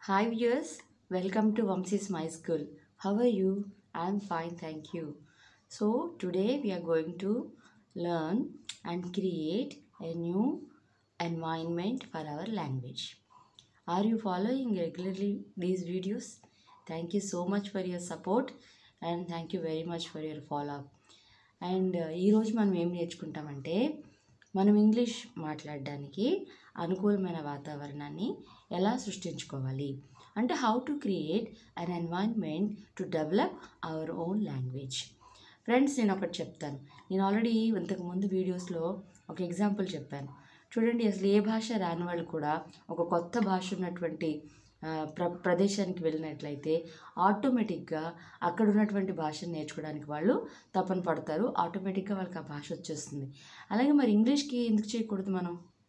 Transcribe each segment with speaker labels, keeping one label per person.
Speaker 1: Hi viewers, welcome to Vamsi's My School. How are you? I'm fine, thank you. So today we are going to learn and create a new environment for our language. Are you following regularly these videos? Thank you so much for your support and thank you very much for your follow up. And ఈరోజు మనం ఏం నేర్చుకుంటామంటే మనం English మాట్లాడడానికి అనుకూలమైన వాతావరణాన్ని ఎలా సృష్టించుకోవాలి అంటే how to create an environment to develop our own language friends నేను ఒకటి చెప్తాను నేను ఆల్రెడీ ఇంతకుముందు వీడియోస్లో ఒక ఎగ్జాంపుల్ చెప్పాను చూడండి అసలు ఏ భాష రాని వాళ్ళు కూడా ఒక కొత్త భాష ఉన్నటువంటి ఆ, ప్ర ప్రదేశానికి వెళ్ళినట్లయితే ఆటోమేటిక్గా అక్కడ ఉన్నటువంటి భాషను నేర్చుకోవడానికి వాళ్ళు తపన పడతారు ఆటోమేటిక్గా వాళ్ళకి ఆ భాష వచ్చేస్తుంది అలాగే మరి ఇంగ్లీష్కి ఎందుకు చేయకూడదు మనం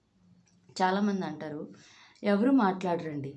Speaker 1: చాలామంది అంటారు ఎవరు మాట్లాడరండి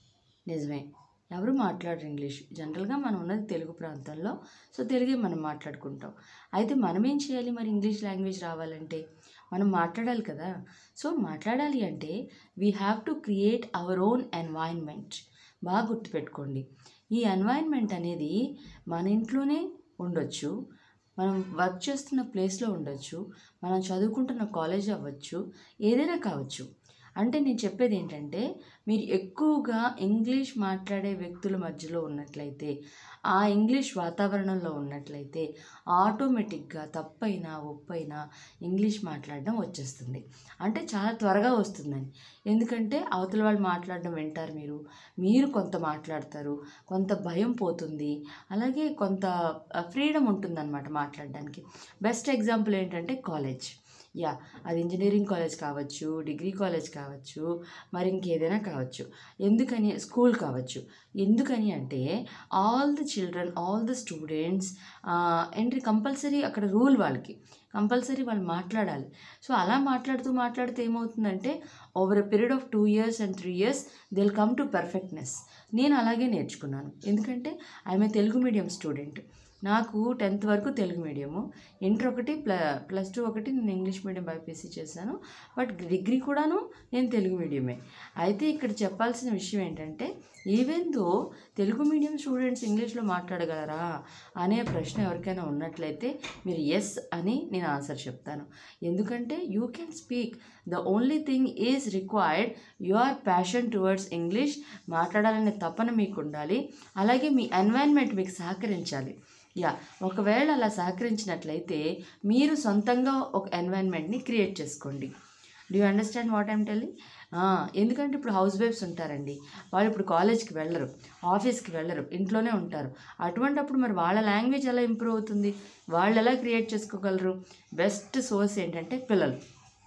Speaker 1: నిజమే ఎవరు మాట్లాడరు ఇంగ్లీష్ జనరల్గా మనం ఉన్నది తెలుగు ప్రాంతంలో సో తెలుగే మనం మాట్లాడుకుంటాం అయితే మనం ఏం చేయాలి మరి ఇంగ్లీష్ లాంగ్వేజ్ రావాలంటే మనం మాట్లాడాలి కదా సో మాట్లాడాలి అంటే we have to create our own environment బాగా గుర్తుపెట్టుకోండి ఈ ఎన్వైర్న్మెంట్ అనేది మన ఇంట్లోనే ఉండొచ్చు మనం వర్క్ చేస్తున్న ప్లేస్లో ఉండొచ్చు మనం చదువుకుంటున్న కాలేజ్ అవ్వచ్చు ఏదైనా కావచ్చు అంటే నేను చెప్పేది ఏంటంటే మీరు ఎక్కువగా ఇంగ్లీష్ మాట్లాడే వ్యక్తుల మధ్యలో ఉన్నట్లయితే ఆ ఇంగ్లీష్ వాతావరణంలో ఉన్నట్లయితే ఆటోమేటిక్గా తప్పైనా ఒప్పైనా ఇంగ్లీష్ మాట్లాడడం వచ్చేస్తుంది అంటే చాలా త్వరగా వస్తుందని ఎందుకంటే అవతల వాళ్ళు మాట్లాడడం వింటారు మీరు మీరు కొంత మాట్లాడతారు కొంత భయం పోతుంది అలాగే కొంత ఫ్రీడమ్ ఉంటుందన్నమాట మాట్లాడడానికి బెస్ట్ ఎగ్జాంపుల్ ఏంటంటే కాలేజ్ యా అది ఇంజనీరింగ్ కాలేజ్ కావచ్చు డిగ్రీ కాలేజ్ కావచ్చు మరి ఇంకేదైనా కావచ్చు ఎందుకని స్కూల్ కావచ్చు ఎందుకని అంటే all the children all the students ఏంటి కంపల్సరీ అక్కడ రూల్ వాళ్ళకి కంపల్సరీ వాళ్ళు మాట్లాడాలి సో అలా మాట్లాడుతూ మాట్లాడుతూ ఏమవుతుందంటే over a period of two years and three years they'll come to perfectness నేను అలాగే నేర్చుకున్నాను ఎందుకంటే I'm a Telugu medium student నాకు టెన్త్ వరకు తెలుగు మీడియము ఇంటర్ ఒకటి ప్ల ప్లస్ టూ ఒకటి నేను ఇంగ్లీష్ మీడియం బైపీసీ చేశాను బట్ డిగ్రీ కూడాను నేను తెలుగు మీడియమే అయితే ఇక్కడ చెప్పాల్సిన విషయం ఏంటంటే even though Telugu medium students ఇంగ్లీష్లో మాట్లాడగలరా అనే ప్రశ్న ఎవరికైనా ఉన్నట్లయితే మీరు ఎస్ అని నేను ఆన్సర్ చెప్తాను ఎందుకంటే you can speak the only thing is required your passion towards English మాట్లాడాలనే తపన మీకు ఉండాలి అలాగే మీ ఎన్వైర్న్మెంట్ మీకు సహకరించాలి యా ఒకవేళ అలా సహకరించినట్లయితే మీరు సొంతంగా ఒక ఎన్వైర్న్మెంట్ని క్రియేట్ చేసుకోండి do you understand what I'm telling ఎందుకంటే ఇప్పుడు హౌస్ వైఫ్స్ ఉంటారండి వాళ్ళు ఇప్పుడు కాలేజ్కి వెళ్ళరు ఆఫీస్కి వెళ్ళరు ఇంట్లోనే ఉంటారు అటువంటప్పుడు మరి వాళ్ళ లాంగ్వేజ్ ఎలా ఇంప్రూవ్ అవుతుంది వాళ్ళు ఎలా క్రియేట్ చేసుకోగలరు బెస్ట్ సోర్స్ ఏంటంటే పిల్లలు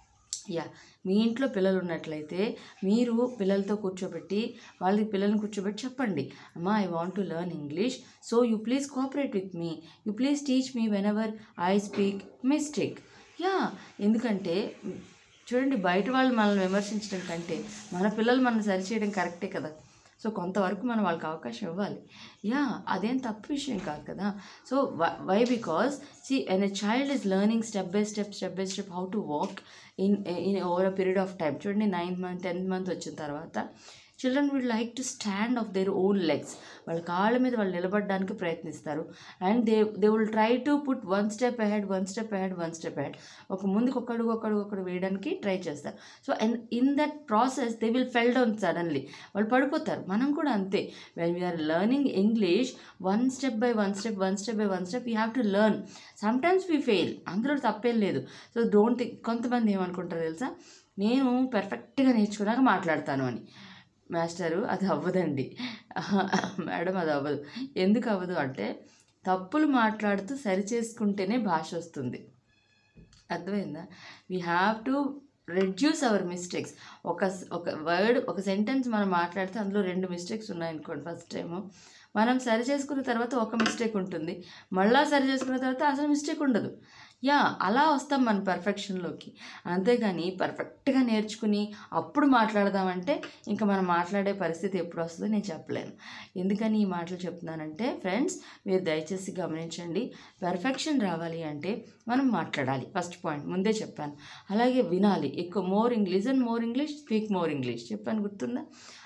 Speaker 1: యా మీ ఇంట్లో పిల్లలు ఉన్నట్లయితే మీరు పిల్లలతో కూర్చోబెట్టి వాళ్ళకి పిల్లల్ని కూర్చోబెట్టి చెప్పండి అమ్మా I want to learn English so you please cooperate with me you please teach me whenever I speak mistake యా ఎందుకంటే చూడండి బయట వాళ్ళు మనల్ని విమర్శించడం కంటే మన పిల్లలు మనం సరిచేయడం కరెక్టే కదా సో కొంతవరకు మనం వాళ్ళకి అవకాశం ఇవ్వాలి యా అదేం తప్పు విషయం కాదు కదా so why because see an a child is learning step by step step by step how to walk in in over a period of time చూడండి నైన్త్ మంత్ టెన్త్ మంత్ వచ్చిన తర్వాత children will like to stand of their own legs వాళ్ళ కాళ్ళ మీద వాళ్ళు నిలబడడానికి ప్రయత్నిస్తారు and they they will try to put one step ahead one step ahead one step ahead ఒక ముందుకు ఒకడు ఒకడు ఒకడు వేయడానికి ట్రై చేస్తారు so and in that process they will fell down suddenly వాళ్ళు పడిపోతారు మనం కూడా అంతే when we are learning English one step by one step one step by one step you have to learn sometimes we fail అందులో తప్పేం లేదు so don't think కొంతమంది ఏమనుకుంటారు తెలుసా నేను పర్ఫెక్ట్గా నేర్చుకున్నాక మాట్లాడతాను అని మాస్టరు అది అవ్వదండి మేడం అది అవ్వదు ఎందుకు అవ్వదు అంటే తప్పులు మాట్లాడుతూ సరి చేసుకుంటేనే భాష వస్తుంది అర్థమైందా we have to reduce our mistakes ఒక ఒక వర్డ్ ఒక సెంటెన్స్ మనం మాట్లాడితే అందులో రెండు మిస్టేక్స్ ఉన్నాయనుకోండి ఫస్ట్ టైము మనం సరి చేసుకున్న తర్వాత ఒక మిస్టేక్ ఉంటుంది మళ్ళా సరి చేసుకున్న తర్వాత అసలు మిస్టేక్ ఉండదు యా అలా వస్తాం మన పర్ఫెక్షన్లోకి అంతేగాని పర్ఫెక్ట్గా నేర్చుకుని అప్పుడు మాట్లాడదామంటే ఇంకా మనం మాట్లాడే పరిస్థితి ఎప్పుడు వస్తుందో నేను చెప్పలేను ఎందుకని ఈ మాటలు చెప్తున్నానంటే ఫ్రెండ్స్ మీరు దయచేసి గమనించండి పర్ఫెక్షన్ రావాలి అంటే మనం మాట్లాడాలి ఫస్ట్ పాయింట్ ముందే చెప్పాను అలాగే వినాలి ఎక్కువ more English and more English speak more English చెప్పాను గుర్తుందా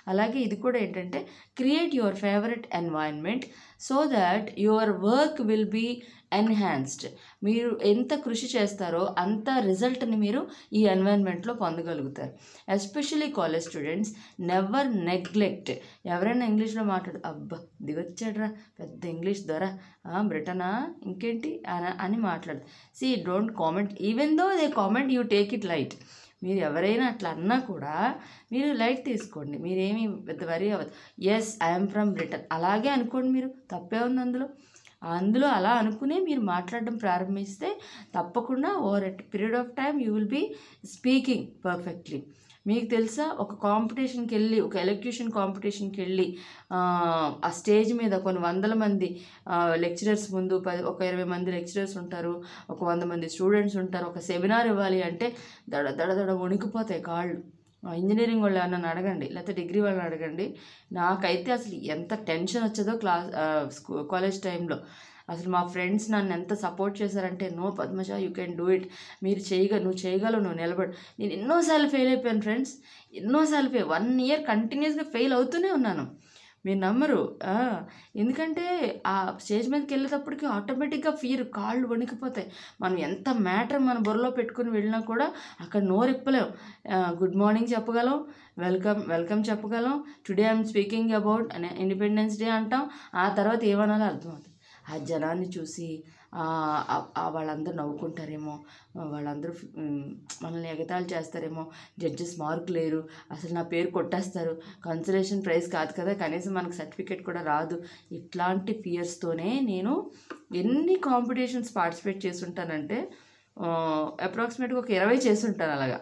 Speaker 1: అలాగే ఇది కూడా ఏంటంటే create your favourite environment so that your work will be enhanced మీరు ఎంత కృషి చేస్తారో అంత రిజల్ట్ని మీరు ఈ ఎన్వైర్న్మెంట్లో పొందగలుగుతారు especially college students never neglect ఎవరైనా ఇంగ్లీష్లో మాట్లాడు అబ్బా దిగొచ్చాడ్రా పెద్ద ఇంగ్లీష్ ద్వారా బ్రిటనా ఇంకేంటి అని- అని మాట్లాడు see don't comment even though they comment you take it light మీరు ఎవరైనా అట్లా అన్నా కూడా మీరు లైట్ తీసుకోండి మీరేమి పెద్ద వరి అవ్వదు ఎస్ ఐఎమ్ ఫ్రమ్ బ్రిటన్ అలాగే అనుకోండి మీరు తప్పే ఉంది అందులో అందులో అలా అనుకునే మీరు మాట్లాడడం ప్రారంభిస్తే తప్పకుండా over at period of time you will be speaking perfectly మీకు తెలుసా ఒక కాంపిటీషన్కి వెళ్ళి ఒక ఎలక్యూషన్ కాంపిటీషన్కి వెళ్ళి ఆ, ఆ స్టేజ్ మీద కొన్ని వందల మంది లెక్చరర్స్ ముందు పది ఒక ఇరవై మంది లెక్చరర్స్ ఉంటారు ఒక వంద మంది స్టూడెంట్స్ ఉంటారు ఒక సెమినార్ ఇవ్వాలి అంటే దడ దడ దడ వణికిపోతాయి కాళ్ళు ఆ, ఇంజనీరింగ్ వాళ్ళు ఏమన్నా అడగండి లేకపోతే డిగ్రీ వాళ్ళని అడగండి నాకైతే అసలు ఎంత టెన్షన్ వచ్చేదో క్లాస్ ఆ, స్కూ కాలేజ్ టైంలో అసలు మా ఫ్రెండ్స్ నన్ను ఎంత సపోర్ట్ చేశారంటే no Padmaja you can do it మీరు చేయగ నువ్వు చేయగలవు నువ్వు నిలబడు నేను ఎన్నోసార్లు ఫెయిల్ అయిపోయాను ఫ్రెండ్స్ ఎన్నోసార్లు ఫెయిల్ వన్ ఇయర్ కంటిన్యూస్గా ఫెయిల్ అవుతూనే ఉన్నాను మీరు నమ్మరు ఆ, ఎందుకంటే ఆ స్టేజ్ మీదకి వెళ్ళేటప్పటికి ఆటోమేటిక్గా ఫీర్ కాళ్ళు వణికిపోతాయి మనం ఎంత మ్యాటర్ మన బుర్రలో పెట్టుకుని వెళ్ళినా కూడా అక్కడ నోరెప్పలేం గుడ్ మార్నింగ్ చెప్పగలం వెల్కమ్ వెల్కమ్ చెప్పగలం today I'm speaking about independence day అంటాం ఆ తర్వాత ఏమనాలో అర్థమవుతుంది ఆ జనాన్ని చూసి ఆ, ఆ- ఆ వాళ్ళందరూ నవ్వుకుంటారేమో ఆ, వాళ్ళందరూ మ్, మనల్ని ఎగతాళి చేస్తారేమో జడ్జెస్ మార్క్ లేరు అసలు నా పేరు కొట్టేస్తారు కన్సలేషన్ ప్రైజ్ కాదు కదా కనీసం మనకు సర్టిఫికేట్ కూడా రాదు ఇట్లాంటి ఫియర్స్తోనే నేను ఎన్ని కాంపిటీషన్స్ పార్టిసిపేట్ చేస్తుంటానంటే అప్రాక్సిమేట్గా ఒక ఇరవై చేస్తుంటాను అలాగా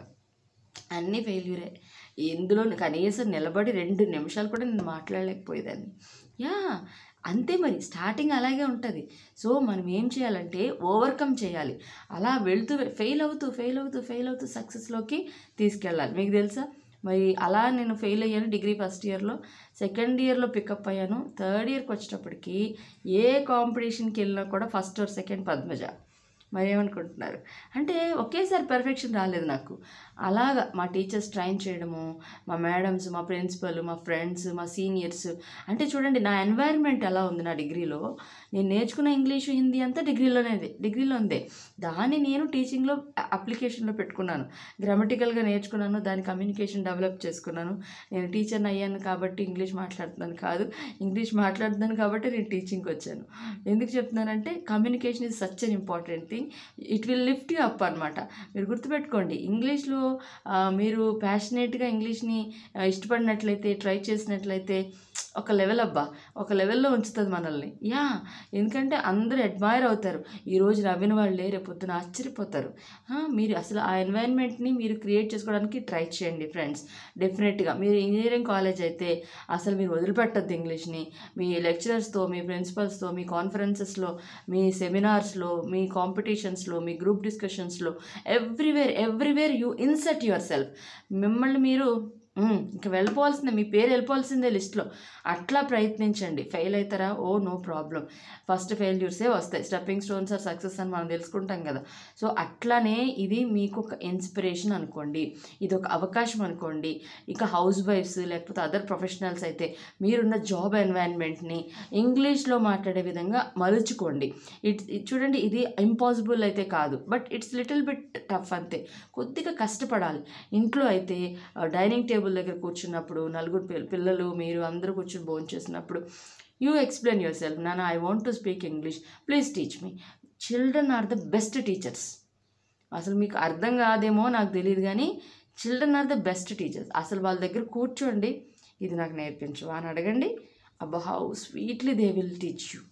Speaker 1: అన్నీ ఫెయిల్యూరే ఎందులో కనీసం నిలబడి రెండు నిమిషాలు కూడా నేను మాట్లాడలేకపోయేదాన్ని యా అంతే మరి స్టార్టింగ్ అలాగే ఉంటుంది సో మనం ఏం చేయాలంటే ఓవర్కమ్ చేయాలి అలా వెళ్తూ ఫెయిల్ అవుతూ ఫెయిల్ అవుతూ ఫెయిల్ అవుతూ సక్సెస్లోకి తీసుకెళ్ళాలి మీకు తెలుసా మరి అలా నేను ఫెయిల్ అయ్యాను డిగ్రీ ఫస్ట్ ఇయర్లో సెకండ్ ఇయర్లో పికప్ అయ్యాను థర్డ్ ఇయర్కి వచ్చేటప్పటికి ఏ కాంపిటీషన్కి వెళ్ళినా కూడా ఫస్ట్ ఆర్ సెకండ్ పద్మజ మరి ఏమనుకుంటున్నారు అంటే ఒకేసారి పర్ఫెక్షన్ రాలేదు నాకు అలాగా మా టీచర్స్ ట్రైన్ చేయడము మా మేడమ్స్ మా ప్రిన్సిపల్ మా ఫ్రెండ్స్ మా సీనియర్స్ అంటే చూడండి నా ఎన్వైర్న్మెంట్ ఎలా ఉంది నా డిగ్రీలో నేను నేర్చుకున్న ఇంగ్లీషు హిందీ అంతా డిగ్రీలోనే ఉంది డిగ్రీలో ఉంది దాన్ని నేను టీచింగ్లో అప్లికేషన్లో పెట్టుకున్నాను గ్రామటికల్గా నేర్చుకున్నాను దాని కమ్యూనికేషన్ డెవలప్ చేసుకున్నాను నేను టీచర్ని అయ్యాను కాబట్టి ఇంగ్లీష్ మాట్లాడుతున్నాను కాదు ఇంగ్లీష్ మాట్లాడుతున్నాను కాబట్టి నేను టీచింగ్కి వచ్చాను ఎందుకు చెప్తున్నానంటే communication is such an important thing it will lift you up అనమాట మీరు గుర్తుపెట్టుకోండి ఇంగ్లీష్లో ఆ, మీరు ప్యాషనేట్గా ఇంగ్లీష్ని ఆ, ఇష్టపడినట్లయితే ట్రై చేసినట్లయితే ఒక లెవెల్ అబ్బా ఒక లెవెల్లో ఉంచుతుంది మనల్ని యా ఎందుకంటే అందరూ అడ్మైర్ అవుతారు ఈరోజు నవ్విన వాళ్ళే రేపు పొద్దున ఆశ్చర్యపోతారు ఆ, మీరు అసలు ఆ ఎన్వైర్న్మెంట్ని మీరు క్రియేట్ చేసుకోవడానికి ట్రై చేయండి ఫ్రెండ్స్ డెఫినెట్గా మీరు ఇంజనీరింగ్ కాలేజ్ అయితే అసలు మీరు వదిలిపెట్టద్దు ఇంగ్లీష్ని మీ లెక్చరర్స్తో మీ ప్రిన్సిపల్స్తో మీ కాన్ఫరెన్సెస్లో మీ సెమినార్స్లో మీ కాంపిటీషన్స్లో మీ గ్రూప్ డిస్కషన్స్లో everywhere everywhere you insert yourself మిమ్మల్ని మీరు "మ్మ్, ఇంక వెళ్ళిపోవాల్సిందే మీ పేరు వెళ్ళిపోవాల్సిందే లిస్ట్లో అట్లా ప్రయత్నించండి ఫెయిల్ అవుతారా ఓ నో ప్రాబ్లం ఫస్ట్ ఫెయిల్యూర్సే వస్తాయి స్టెప్పింగ్ స్టోన్స్ ఆర్ సక్సెస్ అని మనం తెలుసుకుంటాం కదా సో అట్లానే ఇది మీకు ఒక ఇన్స్పిరేషన్ అనుకోండి ఇది ఒక అవకాశం అనుకోండి ఇక హౌస్ వైఫ్స్ లేకపోతే అదర్ ప్రొఫెషనల్స్ అయితే మీరున్న జాబ్ ఎన్వైరన్మెంట్ని ఇంగ్లీష్లో మాట్లాడే విధంగా మలుచుకోండి ఇట్స్ చూడండి ఇది ఇంపాసిబుల్ అయితే కాదు but it's little bit tough అంతే కొద్దిగా కష్టపడాలి ఇంట్లో అయితే డైనింగ్ టేబుల్ దగ్గర కూర్చున్నప్పుడు నలుగురు పిల్ల- పిల్లలు మీరు అందరూ కూర్చుని భోజనం చేసినప్పుడు యూ ఎక్స్ప్లెయిన్ యువర్ సెల్ఫ్ నాన్న I want to speak English please teach me children are the best teachers అసలు మీకు అర్థం కాదేమో నాకు తెలియదు కానీ children are the best teachers అసలు వాళ్ళ దగ్గర కూర్చోండి ఇది నాకు నేర్పించు అని అడగండి అబ్బా how sweetly they will teach you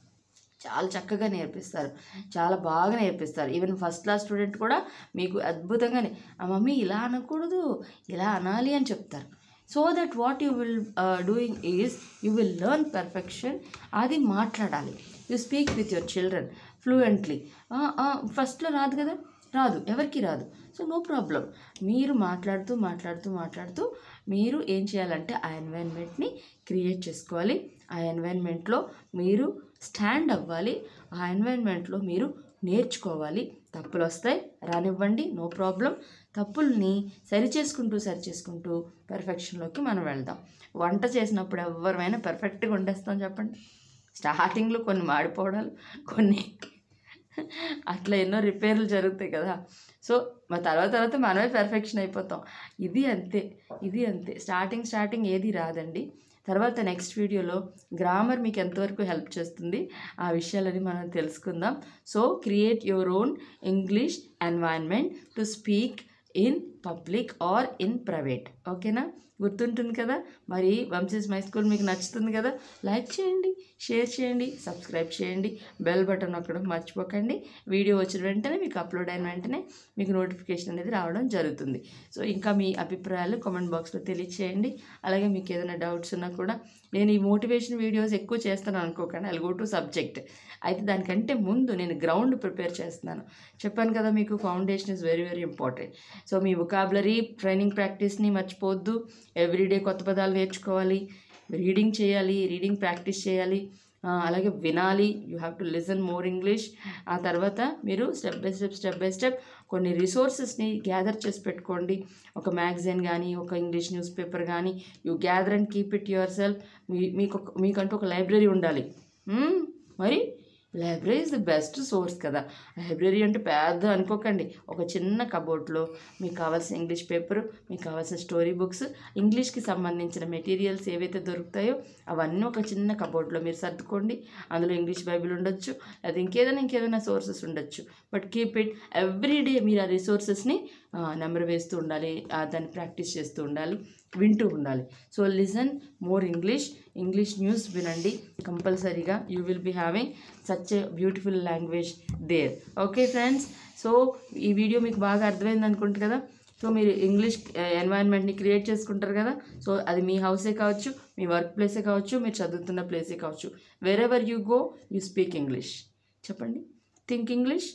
Speaker 1: చాలా చక్కగా నేర్పిస్తారు చాలా బాగా నేర్పిస్తారు ఈవెన్ ఫస్ట్ క్లాస్ స్టూడెంట్ కూడా మీకు అద్భుతంగానే "ఆ మమ్మీ ఇలా అనకూడదు ఇలా అనాలి అని చెప్తారు so that what you will doing is you will learn perfection అది మాట్లాడాలి you speak with your children fluently ఫస్ట్లో రాదు కదా రాదు ఎవరికి రాదు సో నో ప్రాబ్లం మీరు మాట్లాడుతూ మాట్లాడుతూ మాట్లాడుతూ మీరు ఏం చేయాలంటే ఆ ఎన్వైర్న్మెంట్ని క్రియేట్ చేసుకోవాలి ఆ ఎన్వైర్న్మెంట్లో మీరు స్టాండ్ అవ్వాలి ఆ ఎన్వైర్న్మెంట్లో మీరు నేర్చుకోవాలి తప్పులు వస్తాయి రానివ్వండి నో ప్రాబ్లం తప్పుల్ని సరి చేసుకుంటూ సరి చేసుకుంటూ పెర్ఫెక్షన్లోకి మనం వెళ్దాం వంట చేసినప్పుడు ఎవరైనా పర్ఫెక్ట్గా వండేస్తాం చెప్పండి స్టార్టింగ్లో కొన్ని మాడిపోవడాలు కొన్ని అట్లా ఎన్నో రిపేర్లు జరుగుతాయి కదా సో మా తర్వాత తర్వాత మనమే పెర్ఫెక్షన్ అయిపోతాం ఇది అంతే ఇది అంతే స్టార్టింగ్ స్టార్టింగ్ ఏది రాదండి తర్వాత నెక్స్ట్ వీడియోలో గ్రామర్ మీకు ఎంతవరకు హెల్ప్ చేస్తుంది ఆ విషయాలని మనం తెలుసుకుందాం so create your own English environment to speak in public or in private ఓకేనా గుర్తుంటుంది కదా మరి వంశీస్ మై స్కూల్ మీకు నచ్చుతుంది కదా లైక్ చేయండి షేర్ చేయండి సబ్స్క్రైబ్ చేయండి బెల్ బటన్ నొక్కడం మర్చిపోకండి వీడియో వచ్చిన వెంటనే మీకు అప్లోడ్ అయిన వెంటనే మీకు నోటిఫికేషన్ అనేది రావడం జరుగుతుంది సో ఇంకా మీ అభిప్రాయాలు కామెంట్ బాక్స్లో తెలియచేయండి అలాగే మీకు ఏదైనా డౌట్స్ ఉన్నా కూడా నేను ఈ మోటివేషన్ వీడియోస్ ఎక్కువ చేస్తాను అనుకోకండి ఐ గో టు సబ్జెక్ట్ అయితే దానికంటే ముందు నేను గ్రౌండ్ ప్రిపేర్ చేస్తున్నాను చెప్పాను కదా మీకు foundation is very very important so మీ వొకాబులరీ ట్రైనింగ్ ప్రాక్టీస్ని మర్చిపోవద్దు ఎవ్రీడే కొత్త పదాలు నేర్చుకోవాలి రీడింగ్ చేయాలి రీడింగ్ ప్రాక్టీస్ చేయాలి ఆ, అలాగే వినాలి you have to listen more English ఆ తర్వాత మీరు step by step step by step కొన్ని రిసోర్సెస్ని గ్యాదర్ చేసి పెట్టుకోండి ఒక మ్యాగజైన్ కానీ ఒక ఇంగ్లీష్ న్యూస్ పేపర్ కానీ you gather and keep it yourself మీ మీకు ఒక- మీకంటూ ఒక లైబ్రరీ ఉండాలి మ్మ్? మరి library is the best source కదా లైబ్రరీ అంటే పెద్ద అనుకోకండి ఒక చిన్న కబోర్డ్లో మీకు కావాల్సిన ఇంగ్లీష్ పేపర్ మీకు కావాల్సిన స్టోరీ బుక్స్ ఇంగ్లీష్కి సంబంధించిన మెటీరియల్స్ ఏవైతే దొరుకుతాయో అవన్నీ ఒక చిన్న కబోర్డ్లో మీరు సర్దుకోండి అందులో ఇంగ్లీష్ బైబిల్ ఉండొచ్చు లేదా ఇంకేదైనా ఇంకేదైనా సోర్సెస్ ఉండొచ్చు but keep it every day మీరు ఆ రిసోర్సెస్ని నెంబర్ వేస్తూ ఉండాలి ఆ, దాన్ని ప్రాక్టీస్ చేస్తూ ఉండాలి వింటూ ఉండాలి so listen more English English news వినండి కంపల్సరీగా you will be having such a beautiful language there okay friends so ఈ వీడియో మీకు బాగా అర్థమైంది అనుకుంటు కదా సో మీరు ఇంగ్లీష్ ఎన్వైరన్మెంట్ని క్రియేట్ చేసుకుంటారు కదా సో అది మీ హౌసే కావచ్చు మీ వర్క్ ప్లేసే కావచ్చు మీరు చదువుతున్న ప్లేసే కావచ్చు wherever you go you speak English చెప్పండి think English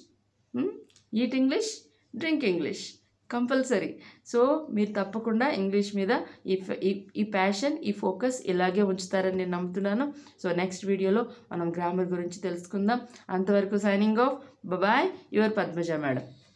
Speaker 1: eat English drink English compulsory so మీరు తప్పకుండా ఇంగ్లీష్ మీద ఈ ఫ- ఈ ఈ ప్యాషన్ ఈ ఫోకస్ ఇలాగే ఉంచుతారని నేను నమ్ముతున్నాను సో నెక్స్ట్ వీడియోలో మనం గ్రామర్ గురించి తెలుసుకుందాం అంతవరకు signing off by your Padmaja madam